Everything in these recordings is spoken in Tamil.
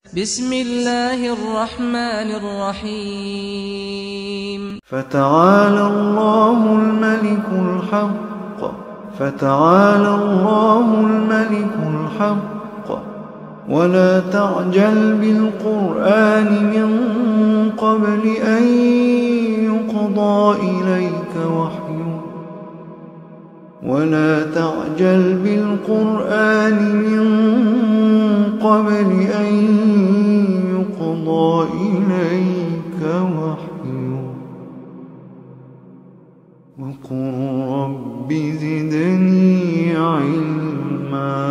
بسم الله الرحمن الرحيم فتعالى الله الملك الحق فتعالى الله الملك الحق ولا تعجل بالقرآن من قبل أن يقضى إليك وحيه ولا تعجل بالقرآن من قبل أن يقضى إليك وحيه وقل رب زدني علما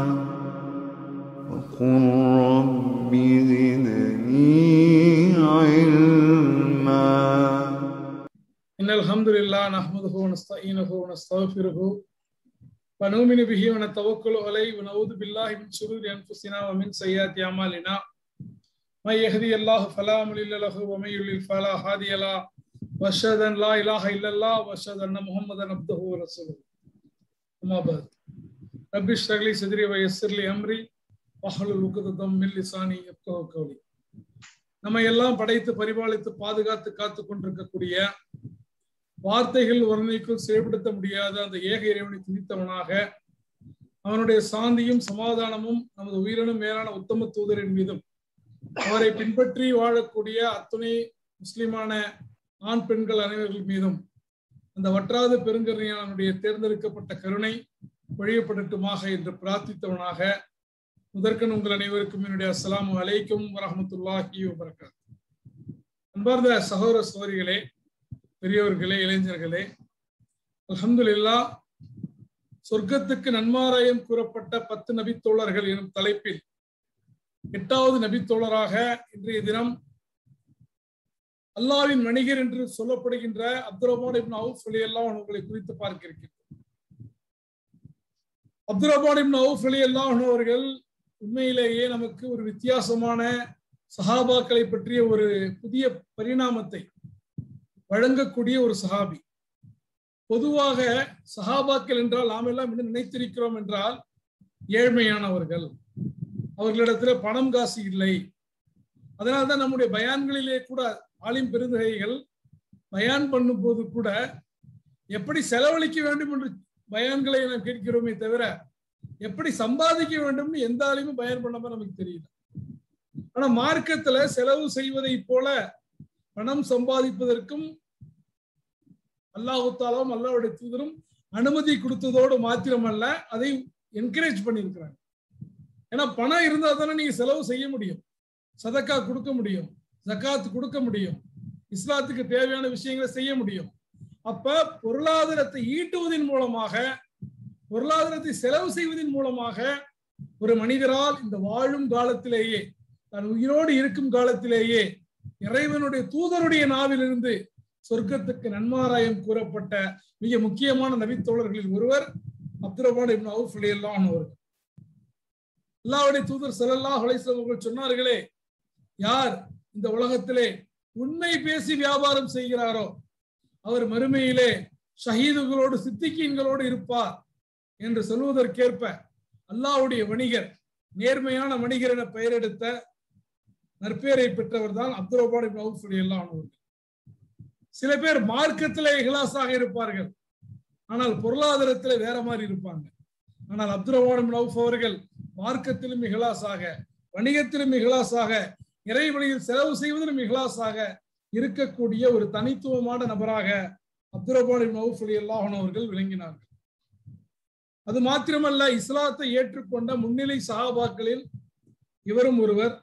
وقل رب زدني علما إن الحمد لله نحمده ونستعينه ونستغفره ونؤمن به ونتوكل عليه ونعوذ بالله من شرور أنفسنا ومن سيئات أعمالنا من يهدي الله فلا مضل له ومن يضلل فلا هادي له وأشهد أن لا إله إلا الله وأشهد أن محمدا عبده ورسوله أما بعد رب اشرح لي صدري ويسر لي أمري واحلل عقدة من لساني يفقهوا قولي நம்ம எல்லாம் படைத்து பரிபாலித்து பாதுகாத்து காத்து கொண்டிருக்கக்கூடிய வார்த்தைகள் வர்ணைக்குள் செயல்படுத்த முடியாத அந்த ஏக இறைவனை துதித்தவனாக அவனுடைய சாந்தியும் சமாதானமும் நமது உயிரினும் மேலான உத்தம தூதரின் மீதும் அவரை பின்பற்றி வாழக்கூடிய அத்துணை முஸ்லிமான ஆண் பெண்கள் அனைவர்கள் மீதும் அந்த வற்றாத பெருங்கருணையாளனுடைய தேர்ந்தெடுக்கப்பட்ட கருணை வழியப்படட்டுமாக என்று பிரார்த்தித்தவனாக முதற்கன் உங்கள் அனைவருக்கும் என்னுடைய அஸ்ஸலாமு அலைக்கும் வரஹமத்துல்லாஹி வபரகாத் அன்பார்ந்த சகோதர சகோதரிகளே பெரியவர்களே இளைஞர்களே அல்ஹம்துலில்லா சொர்க்கத்துக்கு நன்மாராயம் கூறப்பட்ட பத்து நபித்தோழர்கள் எனும் தலைப்பில் எட்டாவது நபித்தோழராக இன்றைய தினம் அல்லாவின் வணிகர் என்று சொல்லப்படுகின்ற அப்துல் ரஹ்மான் இப்னு அவுஃப் அலியல்லாஹ் உங்களை குறித்து பார்க்க இருக்கிறோம் அப்துல் ரஹ்மான் இப்னு அவுஃப் அலியல்லாஹ் அவர்கள் உண்மையிலேயே நமக்கு ஒரு வித்தியாசமான சஹாபாக்களை பற்றிய ஒரு புதிய பரிணாமத்தை வழங்கக்கூடிய ஒரு சஹாபி பொதுவாக சஹாபாக்கள் என்றால் நாம் எல்லாம் என்ன நினைத்திருக்கிறோம் என்றால் ஏழ்மையானவர்கள் அவர்களிடத்துல பணம் காசு இல்லை அதனால்தான் நம்முடைய பயான்களிலே கூட ஆலிம் பெருந்தகைகள் பயான் பண்ணும் போது கூட எப்படி செலவழிக்க வேண்டும் என்று பயான்களை நாம் கேட்கிறோமே தவிர எப்படி சம்பாதிக்க வேண்டும்னு எந்த ஆளுமே பயன் பண்ணாம நமக்கு தெரியல ஆனா மார்க்கத்துல செலவு செய்வதை போல பணம் சம்பாதிப்பதற்கும் அல்லாஹுத்தாலும் அல்லாவுடைய தூதரும் அனுமதி கொடுத்ததோடு மாத்திரமல்ல அதை என்கரேஜ் பண்ணியிருக்கிறாங்க ஏன்னா பணம் இருந்தா தானே நீங்க செலவு செய்ய முடியும் சதக்கா கொடுக்க முடியும் ஜக்காத் கொடுக்க முடியும் இஸ்லாத்துக்கு தேவையான விஷயங்களை செய்ய முடியும் அப்ப பொருளாதாரத்தை ஈட்டுவதன் மூலமாக பொருளாதாரத்தை செலவு செய்வதன் மூலமாக ஒரு மனிதரால் இந்த வாழும் காலத்திலேயே தன் உயிரோடு இருக்கும் காலத்திலேயே இறைவனுடைய தூதருடைய நாவிலிருந்து சொர்க்கத்துக்கு நன்மாராயம் கூறப்பட்ட மிக முக்கியமான நபித்தோழர்களில் ஒருவர் அப்துல் ரஹ்மான் இப்னு அவுஃப் அலியல்லாஹ் அவர்கள் அல்லாவுடைய தூதர் ஸல்லல்லாஹு அலைஹி வஸல்லம் அவர்கள் சொன்னார்களே யார் இந்த உலகத்திலே உண்மை பேசி வியாபாரம் செய்கிறாரோ அவர் மறுமையிலே ஷஹீதுகளோடு சித்திகீன்களோடு இருப்பார் என்று சொல்வதற்கேற்ப அல்லாஹ்வுடைய வணிகர் நேர்மையான வணிகர் என பெயரெடுத்த நற்பெயரை பெற்றவர் தான் அப்துல் ரஹ்மான் இப்னு அவுஃப் ரலியல்லாஹு அன்ஹு சில பேர் மார்க்கத்திலே இகலாசாக இருப்பார்கள் ஆனால் பொருளாதாரத்திலே வேற மாதிரி இருப்பாங்க ஆனால் அப்துல் ரஹ்மான் இப்னு அவுஃப் அவர்கள் மார்க்கத்திலும் இகலாசாக வணிகத்திலும் இகலாசாக இறைவழியில் செலவு செய்வதிலும் இகலாசாக இருக்கக்கூடிய ஒரு தனித்துவமான நபராக அப்துல் ரஹ்மான் இப்னு அவுஃப் ரலியல்லாஹு அன்ஹு அவர்கள் விளங்கினார்கள் அது மாத்திரமல்ல இஸ்லாத்தை ஏற்றுக்கொண்ட முன்னிலை சஹாபாக்களில் இவரும் ஒருவர்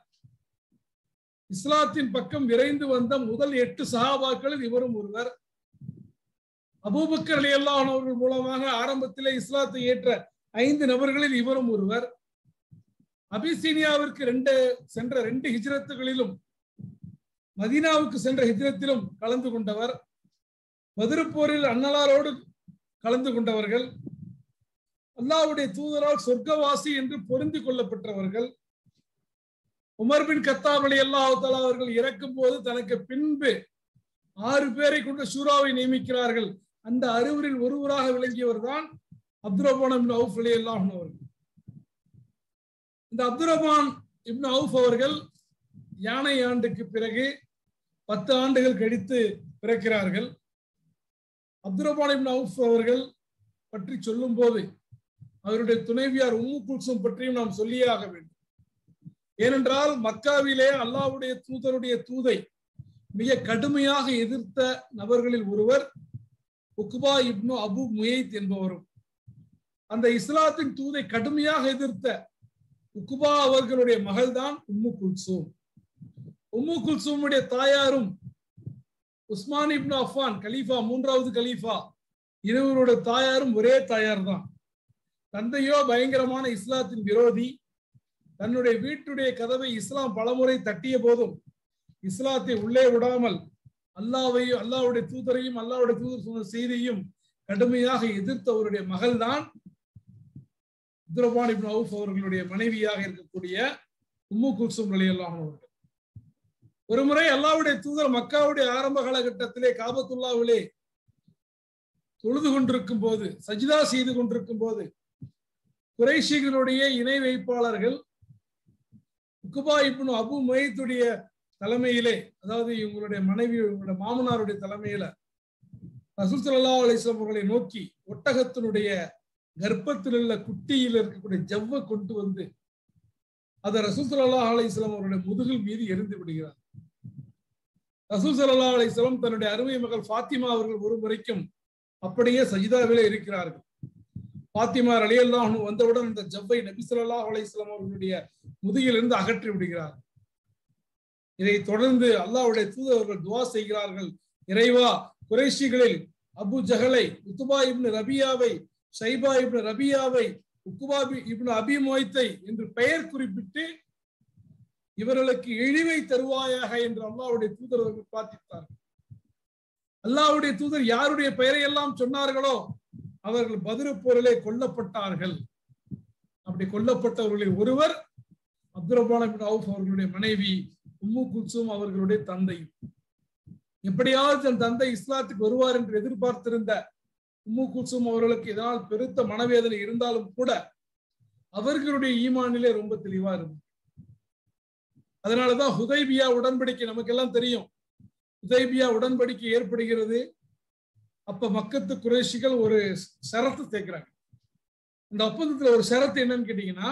இஸ்லாத்தின் பக்கம் விரைந்து வந்த முதல் எட்டு சஹாபாக்களில் இவரும் ஒருவர் அபூபக்கர் அலி அவர்கள் மூலமாக ஆரம்பத்திலே இஸ்லாத்தை ஏற்ற ஐந்து நபர்களில் இவரும் ஒருவர் அபிசீனியாவிற்கு ரெண்டு சென்ற ரெண்டு ஹிஜ்ரத்துகளிலும் மதீனாவுக்கு சென்ற ஹிஜ்ரத்திலும் கலந்து கொண்டவர் மதுரப்போரில் அன்னலாரோடு கலந்து கொண்டவர்கள் அல்லாவுடைய தூதரால் சொர்க்கவாசி என்று பொருந்தி கொள்ளப்பட்டவர்கள் உமர் பின் கத்தாப் அலி அல்லாஹால அவர்கள் இறக்கும் போது தனக்கு பின்பு ஆறு பேரை கொண்ட சூறாவை நியமிக்கிறார்கள் அந்த அறுவரில் ஒருவராக விளங்கியவர் தான் அப்துல் ரஹ்மான் அவுஃப் அலி அல்லாஹ் அவர்கள் இந்த அப்துல் ரஹ்மான் இப்னு அவுஃப் அவர்கள் யானை ஆண்டுக்கு பிறகு பத்து ஆண்டுகள் கழித்து பிறக்கிறார்கள் அப்துல் ரஹ்மான் இப்னு அவுஃப் அவர்கள் பற்றி சொல்லும் போது அவருடைய துணைவியார் உம்மு குல்சும் பற்றியும் நாம் சொல்லியே ஆக வேண்டும் ஏனென்றால் மக்காவிலே அல்லாஹ்வுடைய தூதருடைய தூதை மிக கடுமையாக எதிர்த்த நபர்களில் ஒருவர் உக்பா இப்னு அபு முயைத் என்பவரும் அந்த இஸ்லாத்தின் தூதை கடுமையாக எதிர்த்த உக்குபா அவர்களுடைய மகள்தான் உம்மு குல்சூம் உம்மு குல்சூமுடைய தாயாரும் உஸ்மான் இப்னு அஃபான் கலீஃபா மூன்றாவது கலீஃபா இருவருடைய தாயாரும் ஒரே தாயார் தான் தந்தையோ பயங்கரமான இஸ்லாத்தின் விரோதி தன்னுடைய வீட்டுடைய கதவை இஸ்லாம் பலமுறை தட்டிய போதும் இஸ்லாத்தை உள்ளே விடாமல் அல்லாவையும் அல்லாவுடைய தூதரையும் அல்லாவுடைய தூதர் சொன்ன செய்தியையும் கடுமையாக எதிர்த்த அவருடைய மகள்தான் அப்துரபான் இப்னு அவுஃப் அவர்களுடைய மனைவியாக இருக்கக்கூடிய உம்மு குல்சும் ரலியல்லாஹு அவர்கள் ஒரு முறை அல்லாவுடைய தூதர் மக்காவுடைய ஆரம்ப காலகட்டத்திலே காபத்துல்லாவிலே தொழுது கொண்டிருக்கும் போது சஜிதா செய்து கொண்டிருக்கும் போது குறைஷிகளுடைய இணை வைப்பாளர்கள் உக்குபா இப்னு அபு முயத்துடைய தலைமையிலே அதாவது இவங்களுடைய மனைவி இவங்களுடைய மாமனாருடைய தலைமையில ரசூல் ஸல்லல்லாஹு அலைஹி வஸல்லம் அவர்களை நோக்கி ஒட்டகத்தினுடைய கர்ப்பத்தில் உள்ள குட்டியில் இருக்கக்கூடிய ஜவ்வை கொண்டு வந்து அதை ரசூல் ஸல்லல்லாஹு அலைஹி வஸல்லம் அவருடைய முதுகில் மீது எரிந்து விடுகிறார் ரசூல் ஸல்லல்லாஹு அலைஹி வஸல்லம் தன்னுடைய அருமை மகள் ஃபாத்திமா அவர்கள் ஒரு முறைக்கும் அப்படியே சஜிதாவிலே இருக்கிறார்கள் பாத்திமா ரலியல்லாஹு அன்ஹு வந்தவுடன் அந்த ஜவ்வை நபி ஸல்லல்லாஹு அலைஹி வஸல்லம் அவர்களுடைய முதுகிலிருந்து அகற்றி விடுகிறார் இதை தொடர்ந்து அல்லாஹ்வுடைய தூதர்கள் துவா செய்கிறார்கள் இறைவா குறைஷிகளில் அபு ஜஹலை உத்துபா இப்னு ரபியாவை ஷைபா இப்னு ரபியாவை உக்குபா இப்னு அபி மோய்த்தை என்று பெயர் குறிப்பிட்டு இவர்களுக்கு இழிவை தருவாயாக என்று அல்லாஹ்வுடைய தூதர் அவர்கள் பிரார்த்தித்தார்கள் அல்லாஹ்வுடைய தூதர் யாருடைய பெயரை எல்லாம் சொன்னார்களோ அவர்கள் பதிரு போரிலே கொல்லப்பட்டார்கள் அப்படி கொல்லப்பட்டவர்களில் ஒருவர் அப்துல் ரஹ்மான் பின் அவுஃப் அவர்களுடைய மனைவி உம்மு குல்சூம் அவர்களுடைய தந்தை எப்படியாவது தன் தந்தை இஸ்லாத்துக்கு வருவார் என்று எதிர்பார்த்திருந்த உம்மு குல்சூம் அவர்களுக்கு இதனால் பெருத்த மனவேதனை இருந்தாலும் கூட அவர்களுடைய ஈமானிலே ரொம்ப தெளிவா இருந்தது அதனாலதான் ஹுதைபியா உடன்படிக்கை நமக்கெல்லாம் தெரியும் ஹுதைபியா உடன்படிக்கை ஏற்படுகிறது அப்ப மக்கத்து குறைஷிகள் ஒரு ஷரத்து சேர்க்கிறாங்க இந்த ஒப்பந்தத்துல ஒரு ஷரத்து என்னன்னு கேட்டீங்கன்னா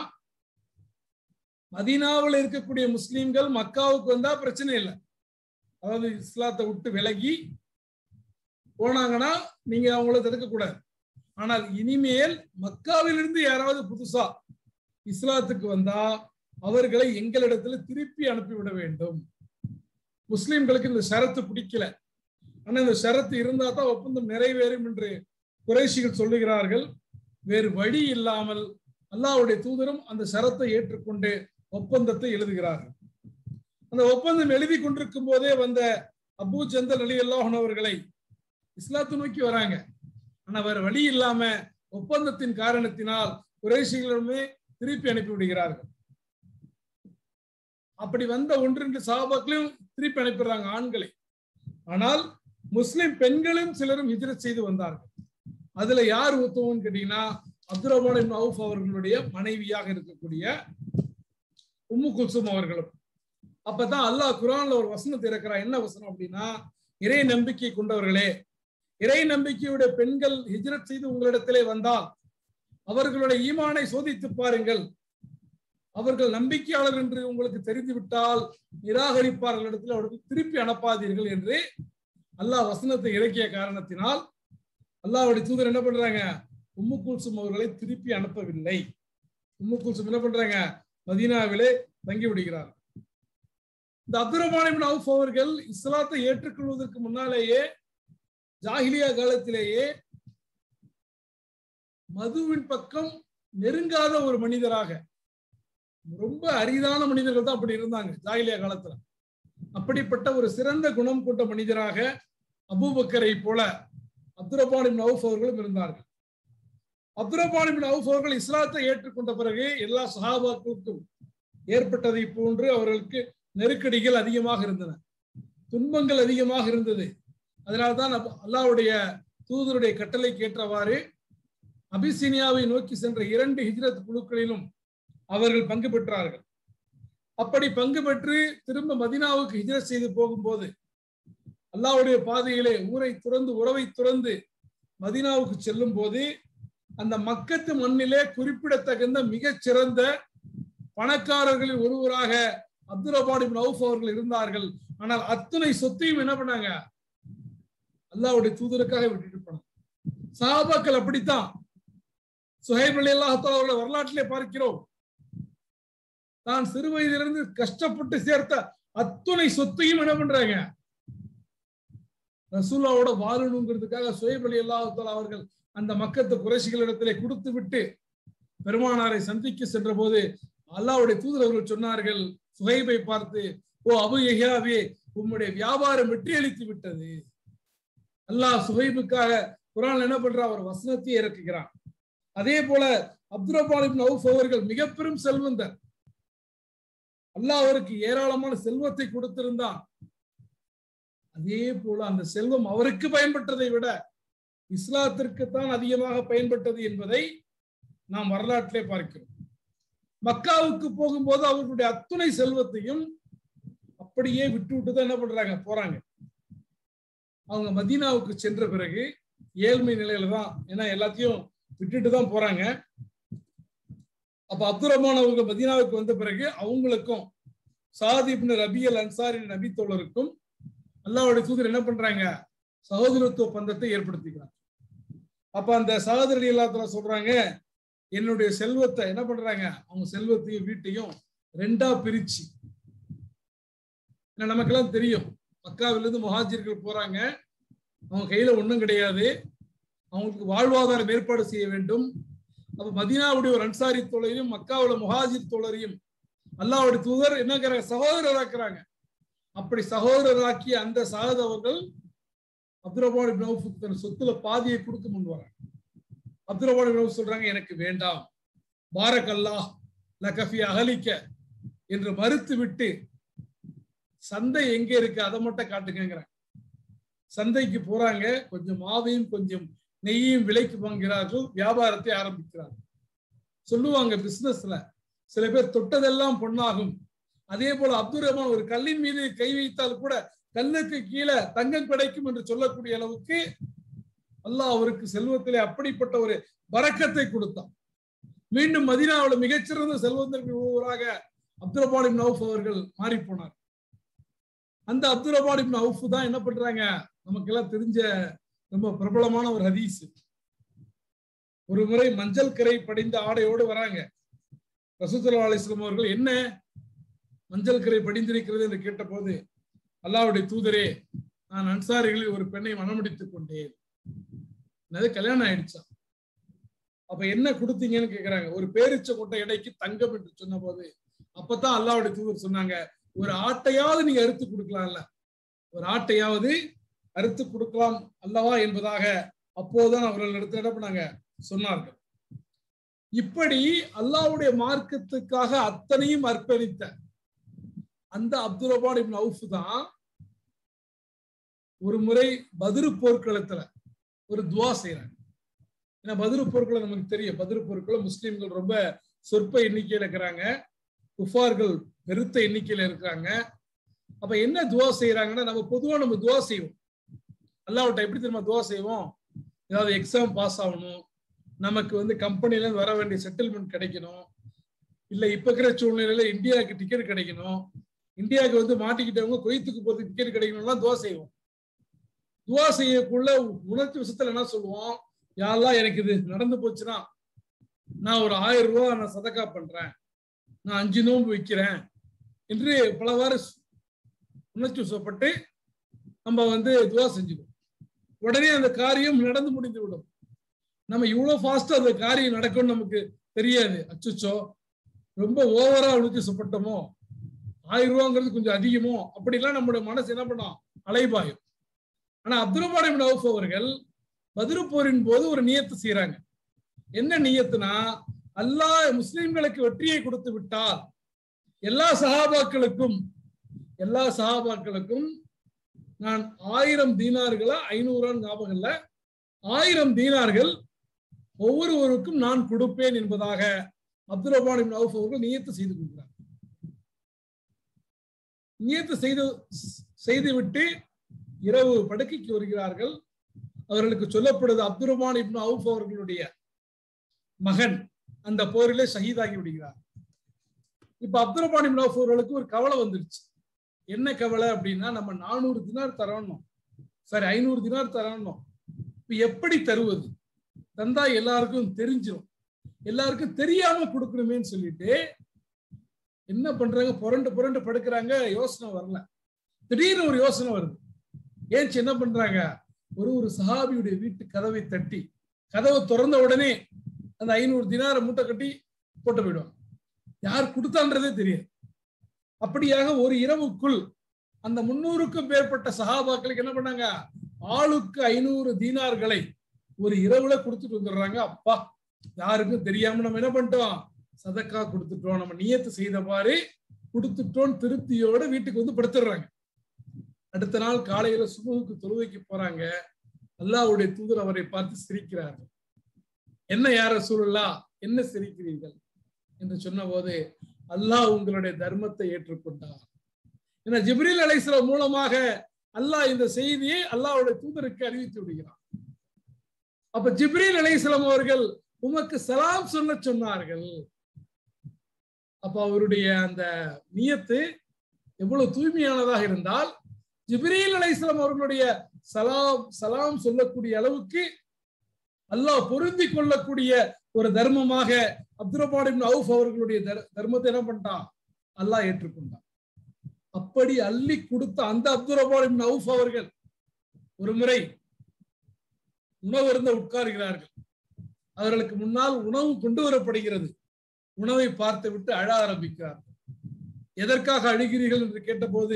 மதீனாவில் இருக்கக்கூடிய முஸ்லீம்கள் மக்காவுக்கு வந்தா பிரச்சனை இல்லை அதாவது இஸ்லாத்தை விட்டு விலகி போனாங்கன்னா நீங்க அவங்கள தடுக்க கூடாது ஆனால் இனிமேல் மக்காவிலிருந்து யாராவது புதுசா இஸ்லாத்துக்கு வந்தா அவர்களை எங்களிடத்துல திருப்பி அனுப்பிவிட வேண்டும் முஸ்லிம்களுக்கு இந்த ஷரத்து பிடிக்கல ஆனா இந்த ஷரத்து இருந்தா தான் ஒப்பந்தம் நிறைவேறும் என்று குறைஷிகள் சொல்லுகிறார்கள் வேறு வழி இல்லாமல் அல்லாவுடைய தூதரும் அந்த ஷரத்தை ஏற்றுக்கொண்டு ஒப்பந்தத்தை எழுதுகிறார்கள் அந்த ஒப்பந்தம் எழுதி கொண்டிருக்கும் போதே வந்த அபு ஜந்தல் அலி அல்லாஹன் அவர்களை இஸ்லாத்தை நோக்கி வராங்க ஆனா வேற வழி இல்லாம ஒப்பந்தத்தின் காரணத்தினால் குறைஷிகளுமே திருப்பி அனுப்பி விடுகிறார்கள் அப்படி வந்த ஒன்று சாபாக்களையும் திருப்பி அனுப்பிடுறாங்க ஆண்களை ஆனால் முஸ்லிம் பெண்களும் சிலரும் ஹிஜ்ரத் செய்து வந்தார்கள் அதுல யார் உத்தவம்னு கேட்டீங்கன்னா அப்துல் ரஹ்மான் அவுஃப் அவர்களுடைய மனைவியாக இருக்கக்கூடிய உம்மு குல்சும் அவர்களும் அப்பதான் அல்லாஹ் குரான்ல ஒரு வசனத்தை இருக்கிறான் என்ன வசனம் அப்படின்னா இறை நம்பிக்கை கொண்டவர்களே இறை நம்பிக்கையுடைய பெண்கள் ஹிஜ்ரத் செய்து உங்களிடத்திலே வந்தால் அவர்களுடைய ஈமானை சோதித்து பாருங்கள் அவர்கள் நம்பிக்கையாளர் என்று உங்களுக்கு தெரிந்துவிட்டால் நிராகரிப்பார்கள் இடத்துல அவர்கள் திருப்பி அனுப்பாதீர்கள் என்று அல்லாஹ் வசனத்தை இறக்கிய காரணத்தினால் அல்லாஹ்வுடைய தூதர் என்ன பண்றாங்க உம்மு குல்சும் அவர்களை திருப்பி அனுப்பவில்லை உம்மு குல்சும் என்ன பண்றாங்க மதீனாவிலே தங்கி விடுகிறார் இந்த அப்துல் ரஹ்மான் அவுஃப் அவர்கள் இஸ்லாத்தை ஏற்றுக்கொள்வதற்கு முன்னாலேயே ஜாகிலியா காலத்திலேயே மதுவின் பக்கம் நெருங்காத ஒரு மனிதராக ரொம்ப அரிதான மனிதர்கள் தான் அப்படி இருந்தாங்க ஜாகிலியா காலத்துல அப்படிப்பட்ட ஒரு சிறந்த குணம் கொண்ட மனிதராக அபூபக்கரை போல அப்துல் ரஹ்மான் அவுஃப் அவர்களும் இருந்தார்கள் அப்துல் ரஹ்மான் அவுஃப் அவர்கள் இஸ்லாத்தை ஏற்றுக்கொண்ட பிறகு எல்லா சஹாபாக்களுக்கும் ஏற்பட்டதை போன்று அவர்களுக்கு நெருக்கடிகள் அதிகமாக இருந்தன துன்பங்கள் அதிகமாக இருந்தது அதனால்தான் அல்லாவுடைய தூதருடைய கட்டளைக்கு ஏற்றவாறு அபிசீனியாவை நோக்கி சென்ற இரண்டு ஹிஜ்ரத் குழுக்களிலும் அவர்கள் பங்கு பெற்றார்கள் அப்படி பங்கு பெற்று திரும்ப மதினாவுக்கு ஹிஜரத் செய்து போகும்போது அல்லாஹ்வுடைய பாதையிலே ஊரை துறந்து உறவை துறந்து மதினாவுக்கு செல்லும் போது அந்த மக்கத்து மண்ணிலே குறிப்பிடத்தகுந்த மிகச் சிறந்த பணக்காரர்களில் ஒருவராக அப்துல் ரபான் இப்னு அவுஃப் அவர்கள் இருந்தார்கள் ஆனால் அத்தனை சொத்தையும் என்ன பண்ணாங்க அல்லாஹ்வுடைய தூதருக்காக விட்டுட்டு போனாங்க சஹாபாக்கள் அப்படித்தான் சுஹைப் அலி அல்லாஹால அவர்களை வரலாற்றிலே பார்க்கிறோம் தான் சிறு வயதிலிருந்து கஷ்டப்பட்டு சேர்த்த அத்துணை சொத்தையும் என்ன பண்றாங்க ரசூல்லாவோட வாழணுங்கிறதுக்காக சுஹைப் அலி அல்லாஹால அவர்கள் அந்த மக்கத்து குறைசிகளிடத்திலே கொடுத்து விட்டு பெருமானாரை சந்திக்க சென்ற போது அல்லாஹ்வுடைய தூதர் அவர்கள் சொன்னார்கள் சுஹைபை பார்த்து ஓ அபு யஹ்யாவே உம்முடைய வியாபாரம் வெற்றி அளித்து விட்டது அல்லாஹ் சுஹைபுக்காக குரான் என்ன பண்றா அவர் வசனத்தை இறக்குகிறான் அதே போல அப்துல் ரபான் அவுஃப் அவர்கள் மிக பெரும் செல்வந்தர் அல்லாஹ் அவருக்கு ஏராளமான செல்வத்தை கொடுத்திருந்தான் அதே போல அந்த செல்வம் அவருக்கு பயன்பட்டதை விட இஸ்லாத்திற்குத்தான் அதிகமாக பயன்பட்டது என்பதை நாம் வரலாற்றிலே பார்க்கிறோம் மக்காவுக்கு போகும்போது அவர்களுடைய அத்துணை செல்வத்தையும் அப்படியே விட்டு விட்டு தான் என்ன பண்றாங்க போறாங்க அவங்க மதீனாவுக்கு சென்ற பிறகு ஏழ்மை நிலையில தான் ஏன்னா எல்லாத்தையும் விட்டுட்டு தான் போறாங்க அப்ப அப்துல் ரஹ்மான் அவங்க மதீனாவுக்கு வந்த பிறகு அவங்களுக்கும் சாதிப்னு ரபியல் அன்சாரி நபி தோழருக்கும் அல்லாவுடைய தூதர் என்ன பண்றாங்க சகோதரத்துவ பந்தத்தை ஏற்படுத்திக்கிறாங்க அப்ப அந்த சகோதரி எல்லாத்துல சொல்றாங்க என்னுடைய செல்வத்தை என்ன பண்றாங்க அவங்க செல்வத்தையும் வீட்டையும் ரெண்டா பிரிச்சு ஏன்னா நமக்கெல்லாம் தெரியும் மக்காவிலிருந்து முஹாஜிர்கள் போறாங்க அவங்க கையில ஒண்ணும் கிடையாது அவங்களுக்கு வாழ்வாதாரம் ஏற்பாடு செய்ய வேண்டும் அப்ப மதீனாவுடைய ஒரு அன்சாரி தோழரையும் மக்காவுல முஹாஜிர் தோழரையும் அல்லாவுடைய தூதர் என்ன சகோதரராக்குறாங்க அப்படி சகோதரராக்கிய அந்த சாகத் அவர்கள் அப்துல் ரஹ்மான் இப்னு அவுஃபுக்கு தன் சொத்துல பாதியை கொடுக்க முன் வராங்க அப்துல் ரஹ்மான் இப்னு அவுஃப் சொல்றாங்க எனக்கு வேண்டாம் பாரக் அல்லாஹ் லகஃபி அகலிக்க என்று மறுத்து விட்டு சந்தை எங்க இருக்கு அதை மட்டும் காட்டுங்கிறாங்க சந்தைக்கு போறாங்க கொஞ்சம் மாவையும் கொஞ்சம் நெய்யும் விலைக்கு வாங்குகிறார்கள் வியாபாரத்தை ஆரம்பிக்கிறார்கள் சொல்லுவாங்க பிசினஸ்ல சில பேர் தொட்டதெல்லாம் பொன்னாகும் அதே போல அப்துல் ரஹ்மான் ஒரு கல்லின் மீது கை வைத்தால் கூட கல்லுக்கு கீழே தங்கம் கிடைக்கும் என்று சொல்லக்கூடிய அளவுக்கு அல்லாஹ் அவருக்கு செல்வத்திலே அப்படிப்பட்ட ஒரு பறக்கத்தை கொடுத்தான் மீண்டும் மதினாவில் மிகச்சிறந்த செல்வந்தர்கள் ஒருவராக அப்துல் ரஹ்மான் நவுஃப் அவர்கள் மாறி போனார் அந்த அப்துல் ரஹ்மான் நவுஃப் தான் என்ன பண்றாங்க நமக்கு எல்லாம் தெரிஞ்ச ரொம்ப பிரபலமான ஒரு ஹதீஸ் ஒரு முறை மஞ்சள் கரை படிந்த ஆடையோடு வராங்க ரசூத்துல்லா அலிஸ்லாம் அவர்கள் என்ன மஞ்சள் கரை படிந்திருக்கிறது என்று கேட்டபோது அல்லாவுடைய தூதரே நான் அன்சாரிகளில் ஒரு பெண்ணை மனமுடித்துக் கொண்டேன் என்னது கல்யாணம் ஆயிடுச்சா அப்ப என்ன கொடுத்தீங்கன்னு கேக்குறாங்க ஒரு பேரிச்ச கொட்டை எடைக்கு தங்கம் என்று சொன்ன போது அப்பதான் அல்லாவுடைய தூதர் சொன்னாங்க ஒரு ஆட்டையாவது நீங்க அறுத்து கொடுக்கலாம்ல ஒரு ஆட்டையாவது அறுத்து கொடுக்கலாம் அல்லவா என்பதாக அப்போதுதான் அவர்கள் எடுத்து என்ன பண்ணாங்க சொன்னார்கள் இப்படி அல்லாவுடைய மார்க்கத்துக்காக அத்தனையும் அர்ப்பணித்த அந்த அப்துல் ரபான் இப்னு அவுஃப் தான் ஒரு முறை பதிரு போர்க்களத்துல ஒரு துவா செய்யறாங்க ஏன்னா பதிரு போர்க்களம் நமக்கு தெரியும் பதிரு போர்க்களம் முஸ்லீம்கள் ரொம்ப சொற்ப எண்ணிக்கையில இருக்கிறாங்க குஃபார்கள் பெருத்த எண்ணிக்கையில இருக்கிறாங்க அப்ப என்ன துவா செய்யறாங்கன்னா நம்ம பொதுவா நம்ம துவா செய்வோம் அல்லாவிட்ட எப்படி தெரியுமா துவா செய்வோம் ஏதாவது எக்ஸாம் பாஸ் ஆகணும் நமக்கு வந்து கம்பெனில இருந்து வர வேண்டிய செட்டில்மெண்ட் கிடைக்கணும் இல்ல இப்ப இருக்கிற சூழ்நிலையில இந்தியாவுக்கு டிக்கெட் கிடைக்கணும் இந்தியாவுக்கு வந்து மாட்டிக்கிட்டவங்க கொய்த்துக்கு போறதுக்கு டிக்கெட் கிடைக்கணும்லாம் துவா செய்வோம் துவா செய்யக்குள்ள உணர்ச்சி விஷயத்துல என்ன சொல்லுவோம் யாரெல்லாம் எனக்கு இது நடந்து போச்சுன்னா நான் ஒரு ஆயிரம் ரூபாய் நான் சதக்கா பண்றேன் நான் அஞ்சு நோன்பு வைக்கிறேன் என்று பலவாறு உணர்ச்சி வசப்பட்டு நம்ம வந்து துவா செஞ்சுக்குவோம் உடனே அந்த காரியம் நடந்து முடிந்து விடும் நம்ம இவ்வளவு ஃபாஸ்டா அந்த காரியம் நடக்கும்னு நமக்கு தெரியாது அச்சுச்சோ ரொம்ப ஓவரா உணர்ச்சி வசப்பட்டோமோ ஆயிரம் ரூபாங்கிறது கொஞ்சம் அதிகமோ அப்படிலாம் நம்முடைய மனசு என்ன பண்ணோம் அலைபாயும் ஆனா அப்துல் ரஹ்மான் அவுஃப் அவர்கள் பதிரு போரின் போது ஒரு நியத்து செய்யறாங்க என்ன நியத்துனா அல்லாஹ் முஸ்லிம்களுக்கு வெற்றியை கொடுத்து விட்டால் எல்லா சஹாபாக்களுக்கும் எல்லா சஹாபாக்களுக்கும் நான் ஆயிரம் தீனார்களா ஐநூறான்னு ஞாபகம் இல்ல ஆயிரம் தீனார்கள் ஒவ்வொருவருக்கும் நான் கொடுப்பேன் என்பதாக அப்துல் ரஹ்மான் அவுஃப் அவர்கள் நியத்து செய்து கொடுக்கிறார் நியத்து செய்து செய்துவிட்டு இரவு படுக்கைக்கு வருகிறார்கள் அவர்களுக்கு சொல்லப்படுது அப்துல் ரஹ்மான் இப்னு அவுஃப் அவர்களுடைய மகன் அந்த போரிலே ஷஹீதாகி விடுகிறார் இப்ப அப்துல் ரஹ்மான் இப்னு அவுஃப் அவர்களுக்கு ஒரு கவலை வந்துருச்சு என்ன கவலை அப்படின்னா நம்ம நானூறு தினார் தரணும் சரி ஐநூறு தினார் தரணும் இப்ப எப்படி தருவது தந்தா எல்லாருக்கும் தெரிஞ்சிடும் எல்லாருக்கும் தெரியாம கொடுக்கணுமேன்னு சொல்லிட்டு என்ன பண்றாங்க புரண்டு புரண்டு படுக்கிறாங்க யோசனை வரல திடீர்னு ஒரு யோசனை வருது ஏன் என்ன பண்றாங்க ஒரு ஒரு சஹாபியுடைய வீட்டு கதவை தட்டி கதவை திறந்த உடனே அந்த ஐநூறு தினார மூட்டை கட்டி போட்டு போயிடுவாங்க யார் கொடுத்தான்றதே தெரியாது அப்படியாக ஒரு இரவுக்குள் அந்த முன்னூறுக்கும் மேற்பட்ட சஹாபாக்களுக்கு என்ன பண்ணாங்க ஆளுக்கு ஐநூறு தீனார்களை ஒரு இரவுல கொடுத்துட்டு வந்துடுறாங்க அப்பா யாருக்கும் தெரியாம நம்ம என்ன பண்ணிட்டோம் சதக்கா கொடுத்துட்டோம் நம்ம நியத்து செய்த மாதிரி கொடுத்துட்டோம் திருப்தியோட வீட்டுக்கு வந்து படுத்துடுறாங்க அடுத்த நாள் காலையில சுபுக்கு தொழுவைக்கு போறாங்க அல்லாவுடைய தூதர் அவரை பார்த்து சிரிக்கிறார்கள் என்ன யார சூழலா என்ன சிரிக்கிறீர்கள் என்று சொன்ன போது அல்லாஹ் உங்களுடைய தர்மத்தை ஏற்றுக்கொண்டார் ஏன்னா ஜிப்ரீல் அலைஸ்லாம் மூலமாக அல்லாஹ் இந்த செய்தியை அல்லாஹ்வுடைய தூதருக்கு அறிவித்து விடுகிறான் அப்ப ஜிப்ரீல் அலைஸ்லாம் அவர்கள் உமக்கு சலாம் சொல்ல சொன்னார்கள் அப்ப அவருடைய அந்த நியத்து எவ்வளவு தூய்மையானதாக இருந்தால் ஜிப்ரீல் அலைஸ்லாம் அவர்களுடைய சலாம் சலாம் சொல்லக்கூடிய அளவுக்கு அல்லாஹ் பொருந்தி கொள்ளக்கூடிய ஒரு தர்மமாக அப்துரபான் அவுஃப் அவர்களுடைய தர்மத்தை என்ன பண்ணிட்டான் அல்லாஹ் ஏற்றுக்கொண்டான் அப்படி அள்ளி கொடுத்த அந்த அப்துரபான் அவுஃப் அவர்கள் ஒரு முறை உணவு இருந்த உட்காருகிறார்கள் அவர்களுக்கு முன்னால் உணவு கொண்டு வரப்படுகிறது உணவை பார்த்து விட்டு அழ ஆரம்பிக்கிறார்கள் எதற்காக அழுகிறீர்கள் என்று கேட்டபோது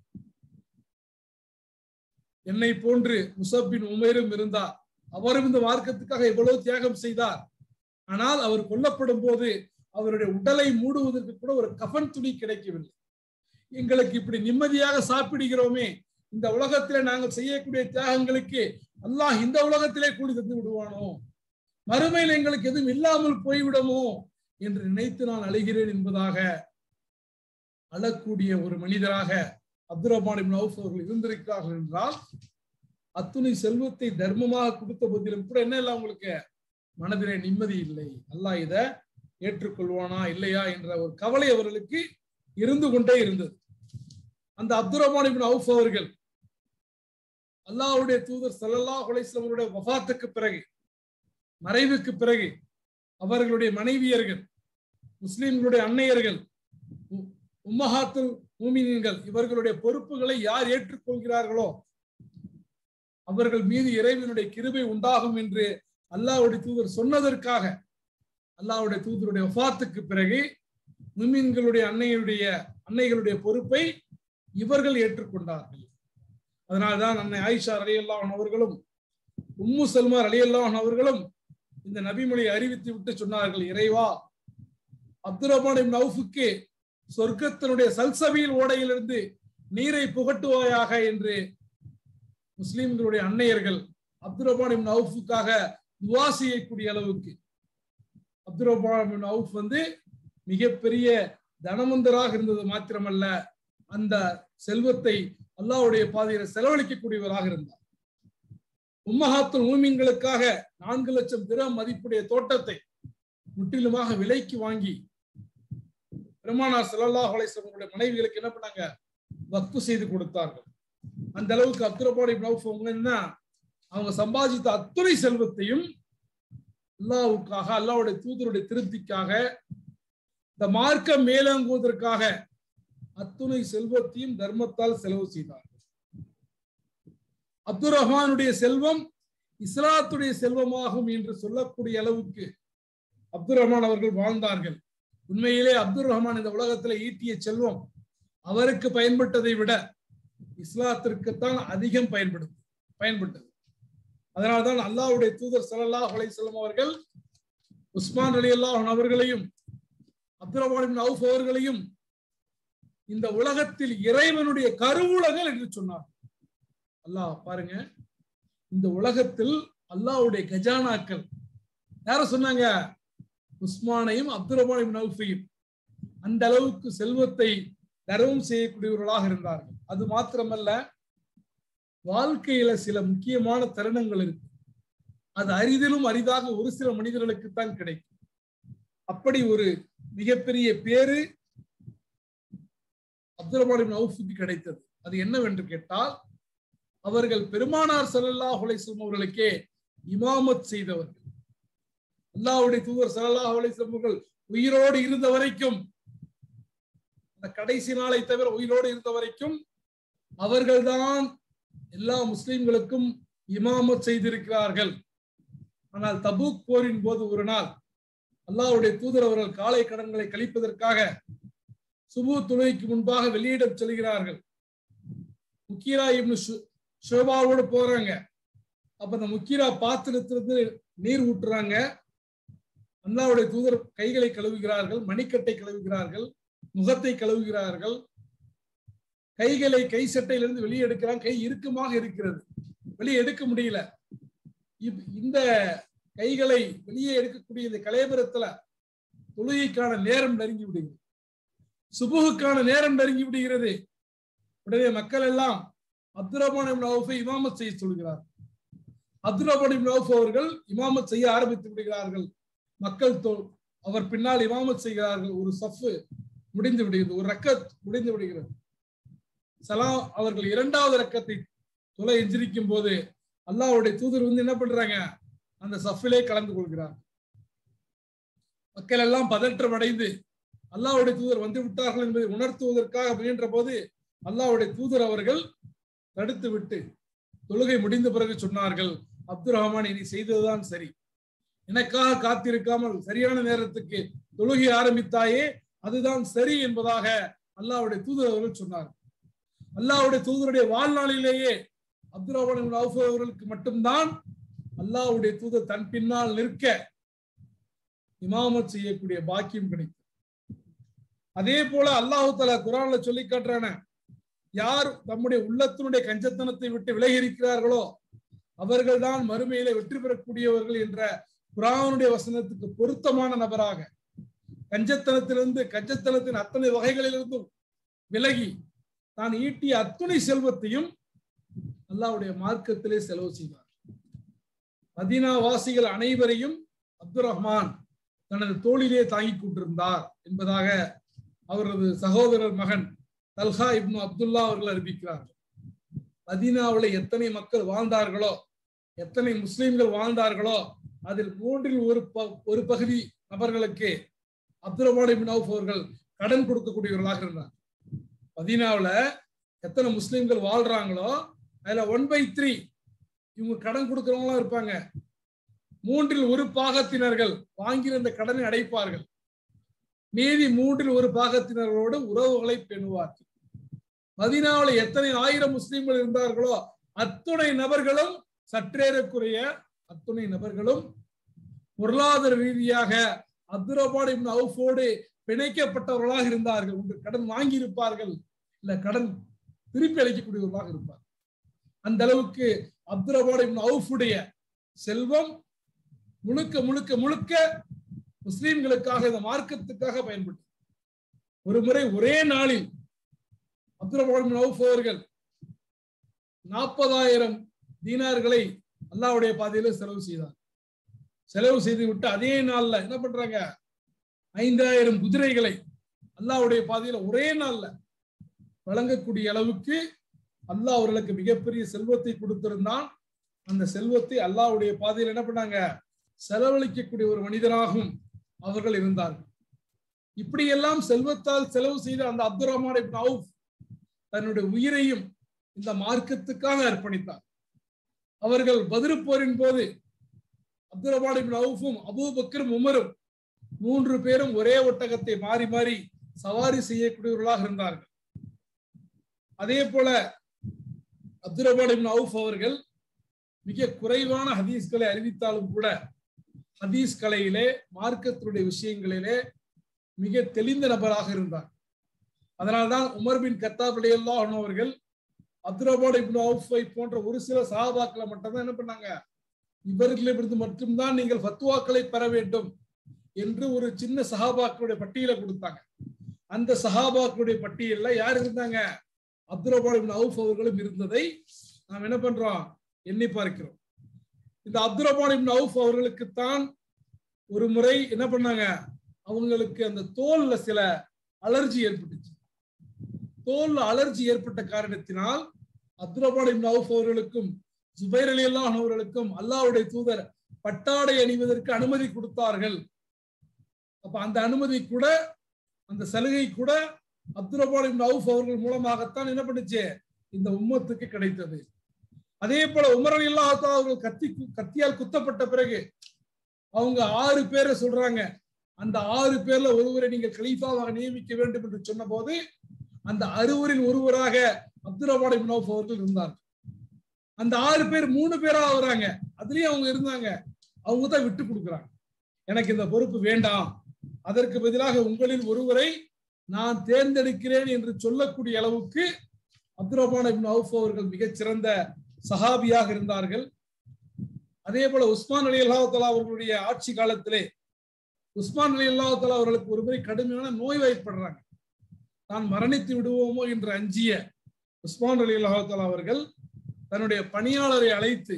என்னை போன்று முசப்பின் உமைரும் இருந்தார் அவரும் இந்த மார்க்கத்துக்காக எவ்வளவு தியாகம் செய்தார் ஆனால் அவர் கொல்லப்படும் போது அவருடைய உடலை மூடுவதற்கு கூட ஒரு கஃன் துணி கிடைக்கவில்லை எங்களுக்கு இப்படி நிம்மதியாக சாப்பிடுகிறோமே இந்த உலகத்திலே நாங்கள் செய்யக்கூடிய தியாகங்களுக்கு அல்லாஹ் இந்த உலகத்திலே கூலி தந்து விடுவானோ மறுமையில் எங்களுக்கு எதுவும் இல்லாமல் போய்விடுமோ என்று நினைத்து நான் அழுகிறேன் என்பதாக அழக்கூடிய ஒரு மனிதராக அப்துல் ரஹ்மான் அவுஃப் அவர்கள் இருந்திருக்கிறார்கள் என்றால் அத்துணை செல்வத்தை தர்மமாக கொடுத்த போதிலும் கூட என்ன இல்லை உங்களுக்கு மனதிலே நிம்மதி இல்லை அல்லாஹ் இதை ஏற்றுக்கொள்வானா இல்லையா என்ற ஒரு கவலை அவர்களுக்கு இருந்து கொண்டே இருந்தது அந்த அப்துல் ரஹ்மான் அவுஃப் அவர்கள் அல்லாஹ்வுடைய தூதர் சல்லல்லா அலைஸ்லமருடைய வஃபாத்துக்கு பிறகு மறைவுக்கு பிறகு அவர்களுடைய மனைவியர்கள் முஸ்லிம்களுடைய அன்னையர்கள் உம்மஹாத்துல் மூமின்கள் இவர்களுடைய பொறுப்புகளை யார் ஏற்றுக்கொள்கிறார்களோ அவர்கள் மீது இறைவனுடைய கிருபை உண்டாகும் என்று அல்லாஹ்வுடைய தூதர் சொன்னதற்காக அல்லாஹ்வுடைய தூதருடைய வஃபாத்துக்கு பிறகு முமின்களுடைய அன்னையுடைய அன்னைகளுடைய பொறுப்பை இவர்கள் ஏற்றுக்கொண்டார்கள் அதனால்தான் அன்னை ஆயிஷா அலி அல்லாஹன் அவர்களும் உம்மு சல்மார் அலி அல்லாஹன் அவர்களும் இந்த நபிமொழியை அறிவித்து விட்டு சொன்னார்கள் இறைவா அப்துல் ரஹ்மான் நவுஃபுக்கு சொர்க்கத்தினுடைய சல்சபியில் ஓடையிலிருந்து நீரை புகட்டுவாயாக என்று முஸ்லிம்களுடைய அன்னையர்கள் அப்துல் ரஹ்மான் நவுஃபுக்காக துவா செய்யக்கூடிய அளவுக்கு அப்துல் ரஹ்மான் நவுஃப் வந்து மிகப்பெரிய தனவந்தராக இருந்தது மாத்திரமல்ல அந்த செல்வத்தை அல்லாவுடைய பாதையில செலவழிக்கக்கூடியவராக இருந்தார் உம்மஹாத்துல் மூமின்களுக்காக நான்கு லட்சம் திரம் மதிப்புடைய தோட்டத்தை முற்றிலுமாக விலைக்கு வாங்கி பெருமானார் சல்லாஹ் அலைசவங்களுடைய மனைவிகளுக்கு என்ன பண்ணாங்க வக்கு செய்து கொடுத்தார்கள் அந்த அளவுக்கு அப்துரபாடி நவுஃப் அவங்க என்ன அவங்க சம்பாதித்த அத்துணை செல்வத்தையும் அல்லாவுக்காக அல்லாவுடைய தூதருடைய திருப்திக்காக இந்த மார்க்கம் மேலோங்குவதற்காக அத்துணை செல்வத்தையும் தர்மத்தால் செலவு செய்தார்கள் அப்துல் ரஹ்மானுடைய செல்வம் இஸ்லாத்துடைய செல்வமாகும் என்று சொல்லக்கூடிய அளவுக்கு அப்துல் ரஹ்மான் அவர்கள் வாழ்ந்தார்கள் உண்மையிலே அப்துல் ரஹ்மான் இந்த உலகத்துல ஈட்டிய செல்வம் அவருக்கு பயன்பட்டதை விட இஸ்லாத்திற்குத்தான் அதிகம் பயன்படுது பயன்பட்டது அதனால்தான் அல்லாஹ்வுடைய தூதர் சல்லாஹ் அலைசல்லம் அவர்கள் உஸ்மான் அலி அல்லாஹன் அவர்களையும் அப்துல் ரஹ்மான் அவுஃப் அவர்களையும் இந்த உலகத்தில் இறைவனுடைய கருவூலங்கள் என்று சொன்னார் அல்லாஹ் பாருங்க இந்த உலகத்தில் அல்லாஹ்வுடைய கஜானாக்கள் யார சொன்னாங்க உஸ்மானையும் அப்துல் ரஹ்மான் நவுஃபையும் அந்த அளவுக்கு செல்வத்தை தர்மம் செய்யக்கூடியவர்களாக இருந்தார்கள் அது மாத்திரமல்ல வாழ்க்கையில சில முக்கியமான தருணங்கள் இருக்கு அது அரிதிலும் அரிதாக ஒரு சில மனிதர்களுக்கு தான் கிடைக்கும் அப்படி ஒரு மிகப்பெரிய பேரு அப்துல் ரஹ்மான் நவுஃபுக்கு கிடைத்தது அது என்னவென்று கேட்டால் அவர்கள் பெருமானார் ஸல்லல்லாஹு அலைஹி வஸல்லம் அவர்களுக்கே இமாமத் செய்தவர்கள் அல்லாஹ்வுடைய தூதர் ஸல்லல்லாஹு அலைஹி வஸல்லம் அவர்கள் உயிரோடு இருந்த வரைக்கும் அந்த கடைசி நாளை தவிர உயிரோடு இருந்த வரைக்கும் அவர்கள்தான் எல்லா முஸ்லிம்களுக்கும் இமாமத் செய்திருக்கிறார்கள் ஆனால் தபூக் போரின் போது ஒரு நாள் அல்லாஹ்வுடைய தூதர் அவர்கள் காலை கடன்களை கழிப்பதற்காக சுபு துணைக்கு முன்பாக வெளியிடச் செல்கிறார்கள் முக்கீரா இப்னு ஷு- ஷோபாவோடு போறாங்க அப்ப அந்த முக்கீரா பாத்திரத்திலிருந்து நீர் ஊற்றுறாங்க அல்லாஹ்வுடைய தூதர் கைகளை கழுவுகிறார்கள் மணிக்கட்டை கழுவுகிறார்கள் முகத்தை கழுவுகிறார்கள் கைகளை கை சட்டையிலிருந்து வெளியே எடுக்கிறாங்க கை இறுக்கமாக இருக்கிறது வெளியே எடுக்க முடியல இப்- இந்த கைகளை வெளியே எடுக்கக்கூடிய இந்த கலைபுரத்துல தொழுகைக்கான நேரம் நெருங்கி விடுகிறது சுபுகுக்கான நேரம் நெருங்கி விடுகிறது உடனே மக்கள் எல்லாம் அப்துல் ரஹ்மான் இப்னு அவுஃபை இமாமத் செய்ய சொல்கிறார் அப்துல் ரஹ்மான் இப்னு அவுஃப் அவர்கள் இமாமத் செய்ய ஆரம்பித்து விடுகிறார்கள் மக்கள் தொ- அவர் பின்னால் இமாமத் செய்கிறார்கள் ஒரு சஃப்பு முடிந்து விடுகிறது ஒரு ரக்கத் முடிந்து விடுகிறது சலாம் அவர்கள் இரண்டாவது ரக்கத்தை தொலை எஞ்சிரிக்கும் போது அல்லாஹ்வுடைய தூதர் வந்து என்ன பண்றாங்க அந்த சஃபிலே கலந்து கொள்கிறார் மக்கள் எல்லாம் பதற்றம் அடைந்து அல்லாஹ்வுடைய தூதர் வந்து விட்டார்கள் என்பதை உணர்த்துவதற்காக முயன்ற போது அல்லாஹ்வுடைய தூதர் அவர்கள் தடுத்து விட்டு தொழுகை முடிந்த பிறகு சொன்னார்கள் அப்துல் ரஹ்மான் இனி செய்ததுதான் சரி எனக்காக காத்திருக்காமல் சரியான நேரத்துக்கு தொழுகை ஆரம்பித்தாயே அதுதான் சரி என்பதாக அல்லாஹ்வுடைய தூதர் அவர்கள் சொன்னார் அல்லாஹ்வுடைய தூதருடைய வாழ்நாளிலேயே அப்துல் ரஹ்மான் இப்னு அவுஃப் அவர்களுக்கு மட்டும்தான் அல்லாஹ்வுடைய தூதர் தன் பின்னால் நிற்க இமாமத் செய்யக்கூடிய பாக்கியம் கிடைத்தது அதே போல அல்லாஹு தலா குரான்ல சொல்லி காட்டுறான யார் தம்முடைய உள்ளத்தினுடைய கஞ்சத்தனத்தை விட்டு விலகி இருக்கிறார்களோ அவர்கள்தான் மறுமையில வெற்றி பெறக்கூடியவர்கள் என்ற குரானுடைய வசனத்துக்கு பொருத்தமான நபராக கஞ்சத்தனத்திலிருந்து கஞ்சத்தனத்தின் அத்தனை வகைகளிலிருந்தும் விலகி தான் ஈட்டிய அத்துணை செல்வத்தையும் அல்லாஹ்வுடைய மார்க்கத்திலே செலவு செய்தார் மதீனா வாசிகள் அனைவரையும் அப்துல் ரஹ்மான் தனது தோளிலே தாங்கிக் கொண்டிருந்தார் என்பதாக அவரது சகோதரர் மகன் தல்ஹா இப்னு அப்துல்லா அவர்கள் அறிவிக்கிறார்கள் மதீனாவுல எத்தனை மக்கள் வாழ்ந்தார்களோ எத்தனை முஸ்லிம்கள் வாழ்ந்தார்களோ அதில் மூன்றில் ஒரு ப- ஒரு பகுதி நபர்களுக்கு அப்துல் ரஹ்மான் இப்னு அவுஃப் அவர்கள் கடன் கொடுக்கக்கூடியவர்களாக இருந்தார் மதீனாவுல எத்தனை முஸ்லிம்கள் வாழ்றாங்களோ அதுல ஒன் பை த்ரீ இவங்க கடன் கொடுக்கறவங்களாம் இருப்பாங்க மூன்றில் ஒரு பாகத்தினர்கள் வாங்கியிருந்த கடனை அடைப்பார்கள் மீதி மூன்றில் ஒரு பாகத்தினர்களோடு உறவுகளை பேணுவார்கள் மதீனாவுல எத்தனை ஆயிரம் முஸ்லிம்கள் இருந்தார்களோ அத்துணை நபர்களும் சற்றேறக்குறைய அத்துணை நபர்களும் பொருளாதார ரீதியாக அப்துரபான் இப்னு அவுஃபோடு பிணைக்கப்பட்டவர்களாக இருந்தார்கள் ஒன்று கடன் வாங்கி இருப்பார்கள் இல்ல கடன் திருப்பி அளிக்கக்கூடியவர்களாக இருப்பார் அந்த அளவுக்கு அப்துரபான் இப்னு அவுஃபுடைய செல்வம் முழுக்க முழுக்க முழுக்க முஸ்லிம்களுக்காக இந்த மார்க்கத்துக்காக பயன்பட்டு ஒரு முறை ஒரே நாளில் அப்துல் அவுஃப் அவர்கள் நாற்பதாயிரம் தீனார்களை அல்லாஹ்வுடைய பாதையில செலவு செய்தார் செலவு செய்து விட்டு அதே நாள்ல என்ன பண்றாங்க ஐந்தாயிரம் குதிரைகளை அல்லாஹ்வுடைய பாதையில ஒரே நாள்ல வழங்கக்கூடிய அளவுக்கு அல்லாஹ் அவர்களுக்கு மிகப்பெரிய செல்வத்தை கொடுத்திருந்தான் அந்த செல்வத்தை அல்லாஹ்வுடைய பாதையில் என்ன பண்ணாங்க செலவழிக்கக்கூடிய ஒரு மனிதராகவும் அவர்கள் இருந்தார்கள் இப்படியெல்லாம் செல்வத்தால் செலவு செய்த அந்த அப்துல் ரஹ்மான் இப்னு அவுஃப் தன்னுடைய உயிரையும் இந்த மார்க்கத்துக்காக அர்ப்பணித்தார் அவர்கள் பதிரு போரின் போது அப்துல் ரஹ்மான் இப்னு அவுஃபும் அபூபக்கரும் உமரும் மூன்று பேரும் ஒரே ஒட்டகத்தை மாறி மாறி சவாரி செய்யக்கூடியவர்களாக இருந்தார்கள் அதே போல அப்துல் ரஹ்மான் இப்னு அவுஃப் அவர்கள் மிக குறைவான ஹதீஸ்களை அறிவித்தாலும் கூட ஹதீஸ் கலையிலே மார்க்கத்தினுடைய விஷயங்களிலே மிக தெளிந்த நபராக இருந்தார் அதனால்தான் உமர் பின் கத்தாப் ரலியல்லாஹு அவர்கள் அப்துரபான் இப்னு அவுஃபை போன்ற ஒரு சில சஹாபாக்களை மட்டும்தான் என்ன பண்ணாங்க இவர்களிடமிருந்து மட்டும்தான் நீங்கள் ஃபத்வாக்களை பெற வேண்டும் என்று ஒரு சின்ன சஹாபாக்களுடைய பட்டியலை கொடுத்தாங்க அந்த சஹாபாக்களுடைய பட்டியல்ல யார் இருந்தாங்க அப்துல் ரஹ்மான் இப்னு அவுஃப் அவர்களும் இருந்ததை நாம் என்ன பண்றோம் எண்ணி பார்க்கிறோம் இந்த அப்துல் ரஹ்மான் இப்னு அவுஃப் அவர்களுக்குத்தான் ஒரு முறை என்ன பண்ணாங்க அவங்களுக்கு அந்த தோல்ல சில அலர்ஜி ஏற்பட்டுச்சு தோல்ல அலர்ஜி ஏற்பட்ட காரணத்தினால் அப்துல் ரஹ்மான் இப்னு அவுஃப் அவர்களுக்கும் ஜுபைர் அலி அல்லாஹ் அவர்களுக்கும் அல்லாஹ்வுடைய தூதர் பட்டாடை அணிவதற்கு அனுமதி கொடுத்தார்கள் அப்ப அந்த அனுமதி கூட அந்த சலுகை கூட அப்துல் ரஹ்மான் இப்னு அவுஃப் அவர்கள் மூலமாகத்தான் என்ன பண்ணுச்சு இந்த உம்மத்துக்கு கிடைத்தது அதே போல உமர் அலி அல்லாஹ் அவர்கள் கத்தி கத்தியால் குத்தப்பட்ட பிறகு அவங்க ஆறு பேரை சொல்றாங்க அந்த ஆறு பேர்ல ஒருவரை நீங்கள் கலீஃபாவாக நியமிக்க வேண்டும் என்று சொன்ன போது அந்த அறுவரில் ஒருவராக அப்துல் ரஹ்மான் இப்னு அவுஃப் அவர்கள் இருந்தார்கள் அந்த ஆறு பேர் மூணு பேரா ஆகுறாங்க அதுலயும் அவங்க இருந்தாங்க அவங்க தான் விட்டு கொடுக்குறாங்க எனக்கு இந்த பொறுப்பு வேண்டாம் அதற்கு பதிலாக உங்களில் ஒருவரை நான் தேர்ந்தெடுக்கிறேன் என்று சொல்லக்கூடிய அளவுக்கு அப்துல் ரஹ்மான் இப்னு அவுஃப் அவர்கள் மிகச்சிறந்த சஹாபியாக இருந்தார்கள் அதே போல உஸ்மான் அலி அல்லாஹலா அவர்களுடைய ஆட்சி காலத்திலே உஸ்மான் அலி அல்லாஹலா அவர்களுக்கு ஒரு முறை கடுமையான நோய் வாய்ப்படுறாங்க தான் மரணித்து விடுவோமோ என்று அஞ்சிய உஸ்மான் அலி அல்லாஹலா அவர்கள் தன்னுடைய பணியாளரை அழைத்து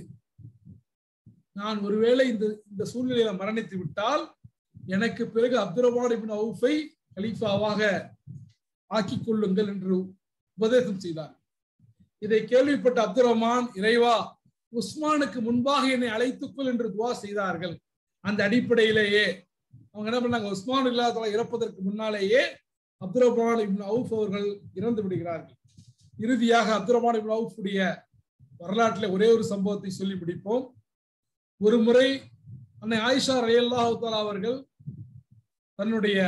நான் ஒருவேளை இந்த இந்த சூழ்நிலையில மரணித்து விட்டால் எனக்கு பிறகு அப்துல் ரஹ்மான் இப்னு அவுஃபை கலீஃபாவாக ஆக்கிக் கொள்ளுங்கள் என்று உபதேசம் செய்தார் இதை கேள்விப்பட்ட அப்துல் ரஹ்மான் இறைவா உஸ்மானுக்கு முன்பாக என்னை அழைத்துக்கொள் என்று துவா செய்தார்கள் அந்த அடிப்படையிலேயே அவங்க என்ன பண்ணாங்க உஸ்மான் இல்லாத இறப்பதற்கு முன்னாலேயே அப்துல் ரஹ்மான் இப்னு அவுஃப் அவர்கள் இறந்து விடுகிறார்கள் இறுதியாக அப்துல் ரஹ்மான் இப்னு அவுஃப் உடைய வரலாற்றில் ஒரே ஒரு சம்பவத்தை சொல்லி பிடிப்போம் ஒரு முறை அன்னை ஆயிஷா ரயல்லாஹு தாலா அவர்கள் தன்னுடைய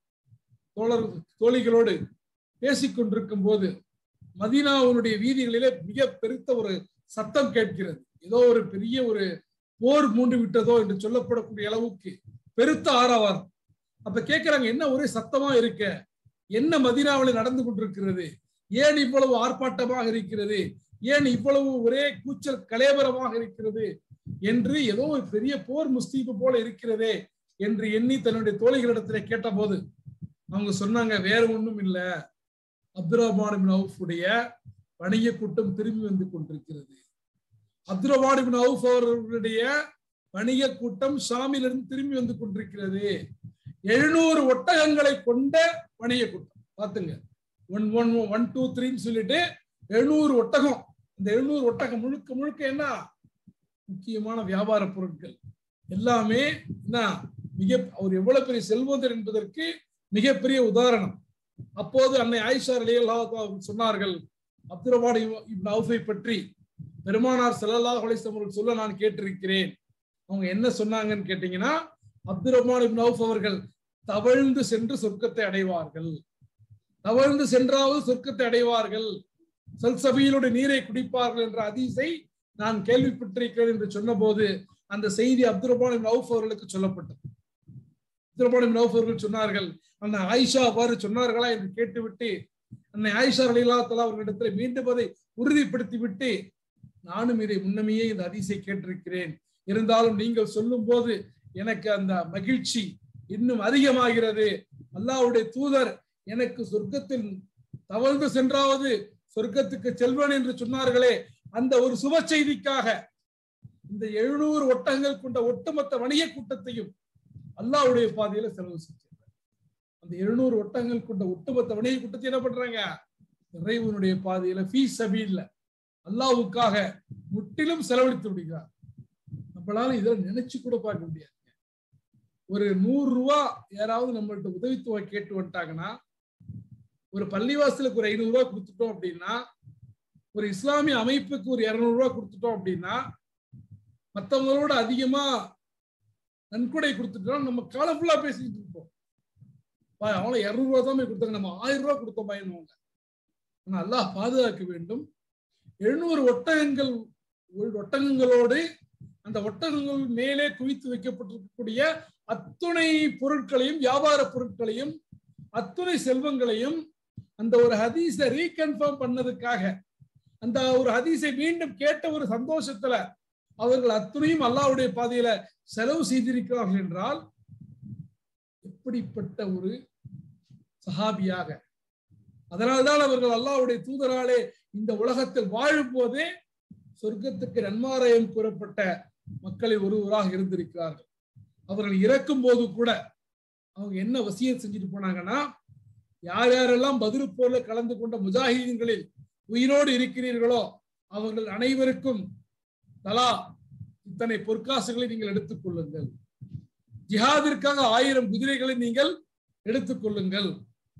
தோழர் தோழிகளோடு பேசிக் கொண்டிருக்கும் போது மதீனாவுடைய வீதிகளிலே மிக பெருத்த ஒரு சத்தம் கேட்கிறது ஏதோ ஒரு பெரிய ஒரு போர் மூண்டு விட்டதோ என்று சொல்லப்படக்கூடிய அளவுக்கு பெருத்த ஆரவாரம் அப்ப கேட்கிறாங்க என்ன ஒரே சத்தமா இருக்க என்ன மதீனாவில் நடந்து கொண்டிருக்கிறது ஏன் இவ்வளவு ஆர்ப்பாட்டமாக இருக்கிறது ஏன் இவ்வளவு ஒரே கூச்சல் கலேபரமாக இருக்கிறது என்று ஏதோ ஒரு பெரிய போர் முஸ்தீபு போல இருக்கிறதே என்று எண்ணி தன்னுடைய தோழிகளிடத்திலே கேட்டபோது அவங்க சொன்னாங்க வேற ஒண்ணும் இல்ல அப்துல் ரஹ்மான் அவுஃபுடைய வணிக கூட்டம் திரும்பி வந்து கொண்டிருக்கிறது அப்துல் ரஹ்மான் அவுஃப் அவர்களுடைய வணிக கூட்டம் ஷாமிலிருந்து திரும்பி வந்து கொண்டிருக்கிறது எழுநூறு ஒட்டகங்களை கொண்ட வணிக கூட்டம் பாத்துங்க ஒன் ஒன் ஒன் டூ த்ரீன்னு சொல்லிட்டு எழுநூறு ஒட்டகம் இந்த எழுநூறு ஒட்டகம் முழுக்க முழுக்க என்ன முக்கியமான வியாபார பொருட்கள் எல்லாமே என்ன மிக அவர் எவ்வளவு பெரிய செல்வந்தர் என்பதற்கு மிகப்பெரிய உதாரணம் அப்போது அன்னை ஆயிஷா அலியல்லா சொன்னார்கள் அப்துல் ரஹ்மான் இப்னு அவுஃபை பற்றி பெருமானார் ஸல்லல்லாஹு அலைஹி வஸல்லம் அவர்கள் சொல்ல நான் கேட்டிருக்கிறேன் அவங்க என்ன சொன்னாங்கன்னு கேட்டீங்கன்னா அப்துல் ரஹ்மான் இப்னு அவுஃப் அவர்கள் தவழ்ந்து சென்று சொர்க்கத்தை அடைவார்கள் தவழ்ந்து சென்றாவது சொர்க்கத்தை அடைவார்கள் சல்சபியிலுடைய நீரை குடிப்பார்கள் என்ற அதிசை நான் கேள்விப்பட்டிருக்கிறேன் என்று சொன்னபோது அந்த செய்தி அப்துல் ரஹ்மான் இப்னு அவுஃப் அவர்களுக்கு சொல்லப்பட்டது அப்துல் ரஹ்மான் இப்னு அவுஃப் அவர்கள் சொன்னார்கள் அந்த ஆயிஷா அவ்வாறு சொன்னார்களா என்று கேட்டுவிட்டு அன்னை ஆயிஷா அலிலா தலா அவர்களிடத்தில் மீண்டும் அதை உறுதிப்படுத்தி விட்டு நானும் இதை முன்னமையே இந்த அதிசை கேட்டிருக்கிறேன் இருந்தாலும் நீங்கள் சொல்லும் போது எனக்கு அந்த மகிழ்ச்சி இன்னும் அதிகமாகிறது அல்லாஹ்வுடைய தூதர் எனக்கு சொர்க்கத்தில் தவழ்ந்து சென்றாவது சொர்க்கத்துக்கு செல்வன் என்று சொன்னார்களே அந்த ஒரு சுப செய்திக்காக இந்த எழுநூறு ஒட்டகங்கள் கொண்ட ஒட்டுமொத்த வணிக கூட்டத்தையும் அல்லாஹ்வுடைய பாதையில செலவு செஞ்சார் அந்த எழுநூறு ஒட்டகங்கள் கொண்ட ஒட்டுமொத்த வணிக கூட்டத்தை என்ன பண்றாங்க இறைவனுடைய பாதையில ஃபீ சபீல்ல அல்லாஹ்வுக்காக முற்றிலும் செலவழித்து விடுகிறார் நம்மளால இதை நினைச்சு கூட பார்க்க முடியாது ஒரு நூறு ரூபா யாராவது நம்மள்ட்ட உதவித்தொகை கேட்டு வந்துட்டாங்கன்னா ஒரு பள்ளிவாசலுக்கு ஒரு ஐநூறு ரூபாய் கொடுத்துட்டோம் அப்படின்னா ஒரு இஸ்லாமிய அமைப்புக்கு ஒரு இருநூறு ரூபாய் கொடுத்துட்டோம் அப்படின்னா மற்றவங்களோட அதிகமா நன்கொடை கொடுத்துட்டோம் நம்ம காலம் ஃபுல்லா பேசிக்கிட்டு இருப்போம் பா, அவங்கள இருநூறு ரூபா தான் போய் கொடுத்தாங்க நம்ம ஆயிரம் ரூபாய் கொடுத்தோம் பயனுவாங்க ஆனா அல்லாஹ் பாதுகாக்க வேண்டும் எழுநூறு ஒட்டகங்கள் ஒரு ஒட்டகங்களோடு அந்த ஒட்டகங்கள் மேலே குவித்து வைக்கப்பட்டிருக்கக்கூடிய அத்துணை பொருட்களையும் வியாபார பொருட்களையும் அத்துணை செல்வங்களையும் அந்த ஒரு ஹதீஸை ரீகன்ஃபார்ம் பண்ணதுக்காக அந்த ஒரு ஹதீஸை மீண்டும் கேட்ட ஒரு சந்தோஷத்துல அவர்கள் அத்துணையும் அல்லாஹ்வுடைய பாதையில செலவு செய்திருக்கிறார்கள் என்றால் எப்படிப்பட்ட ஒரு சஹாபியாக அதனால்தான் அவர்கள் அல்லாஹ்வுடைய தூதராலே இந்த உலகத்தில் வாழும் போதே சொர்க்கத்துக்கு நன்மாராயம் கூறப்பட்ட மக்களில் ஒருவராக இருந்திருக்கிறார்கள் அவர்கள் இறக்கும் போது கூட அவங்க என்ன வசியம் செஞ்சுட்டு போனாங்கன்னா யார் யாரெல்லாம் பதிரு போர்ல கலந்து கொண்ட முஜாஹிதீன்களில் உயிரோடு இருக்கிறீர்களோ அவர்கள் அனைவருக்கும் தலா இத்தனை பொற்காசுகளை நீங்கள் எடுத்துக் கொள்ளுங்கள் ஜிஹாதிற்காக ஆயிரம் குதிரைகளை நீங்கள் எடுத்துக் கொள்ளுங்கள்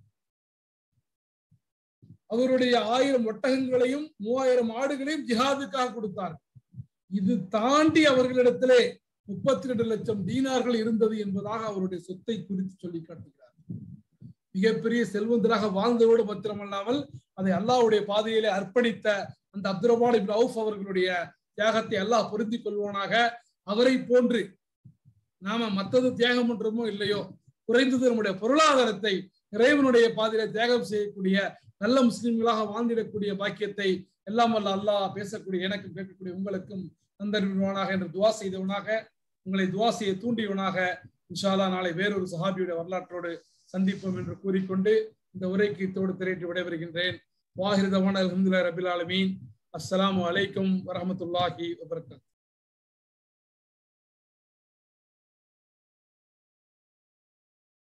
அவருடைய ஆயிரம் ஒட்டகங்களையும் மூவாயிரம் ஆடுகளையும் ஜிஹாதுக்காக கொடுத்தார் இது தாண்டி அவர்களிடத்திலே முப்பத்தி ரெண்டு லட்சம் தீனார்கள் இருந்தது என்பதாக அவருடைய சொத்தை குறித்து சொல்லி காட்டுகிறார் மிகப்பெரிய செல்வந்தராக வாழ்ந்ததோடு மாத்திரமல்லாமல் அதை அல்லாஹ்வுடைய பாதையிலே அர்ப்பணித்த அந்த அப்துல் ரஹ்மான் இப்னு அவுஃப் அவர்களுடைய தியாகத்தை அல்லாஹ் பொருந்தி கொள்வானாக அவரை போன்று நாம மத்தது தியாகம் பண்றோமோ இல்லையோ குறைந்தது நம்முடைய பொருளாதாரத்தை இறைவனுடைய பாதையில தியாகம் செய்யக்கூடிய நல்ல முஸ்லிம்களாக வாழ்ந்திடக்கூடிய பாக்கியத்தை எல்லாம் வல்ல அல்லாஹ் பேசக்கூடிய எனக்கும் கேட்கக்கூடிய உங்களுக்கும் தந்தருவானாக என்று துவா செய்தவனாக உங்களை துவா செய்ய தூண்டியவனாக இன்ஷால்லா நாளை வேறொரு சஹாபியுடைய வரலாற்றோடு சந்திப்போம் என்று கூறிக்கொண்டு இந்த உரைக்கு தோடு திரையிட்டு விடைபெறுகின்றேன் வாஹிருதவான அலமதுல்லா ரபில் ஆலமீன் அஸ்ஸலாமு அலைக்கும் வரஹமத்துல்லாஹி வபரகாத்